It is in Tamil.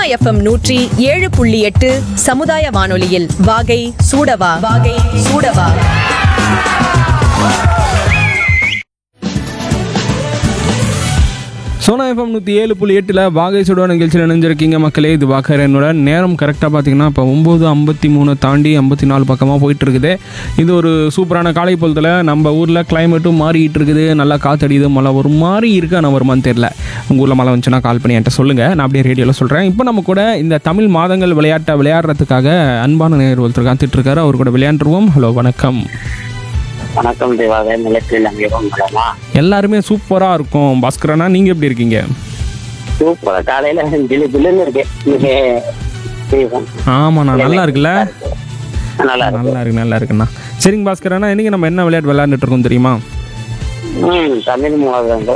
எஃப்எம் நூற்றி ஏழு புள்ளி எட்டு சமுதாய வானொலியில் வாகை சூடவா வாகை சூடவா சோனா எஃப்எம் நூற்றி ஏழு புள்ளி எட்டில் வாகை சுடுவா நிகழ்ச்சியில் இணைஞ்சிருக்கீங்க மக்களே இது பார்க்குற என்னோட நேரம் கரெக்டாக பார்த்தீங்கன்னா இப்போ ஒம்பது ஐம்பத்தி மூணு தாண்டி ஐம்பத்தி நாலு பக்கமாக போயிட்டு இருக்குது இது ஒரு சூப்பரான காலை பொழுதுல நம்ம ஊரில் கிளைமேட்டும் மாறிட்டு இருக்குது நல்லா காத்தடியுது மழை ஒரு மாதிரி இருக்கு ஆனால் வருமான்னு தெரில உங்கள் ஊரில் மழை வந்துச்சுன்னா கால் பண்ணி என்கிட்ட சொல்லுங்கள் நான் அப்படியே ரேடியோவில் சொல்கிறேன் இப்போ நம்ம கூட இந்த தமிழ் மாதங்கள் விளையாட்டை விளையாடுறதுக்காக அன்பான நேர் ஒருத்தர் காத்துட்ருக்காரு அவர் கூட விளையாண்டுருவோம் ஹலோ வணக்கம் வணக்கம் தேவாக நிலத்தில் அங்கேயும் மேடமா எல்லாருமே சூப்பராக இருக்கும் பாஸ்கரனா நீங்கள் எப்படி இருக்கீங்க சூப்பரா காலையில ஜிலு ஜிலுன்னு இருக்கு இன்னைக்கு season. ஆமாண்ணா நல்லா இருக்குல்ல நல்லா இருக்கு நல்லா இருக்கு நல்லா இருக்குண்ணா சரிங்க பாஸ்கர் அண்ணா இன்னைக்கு நம்ம என்ன விளையாட்டு விளையாண்டுட்டு இருக்கோம் தெரியுமா ம் தமிழ் மாதங்கள்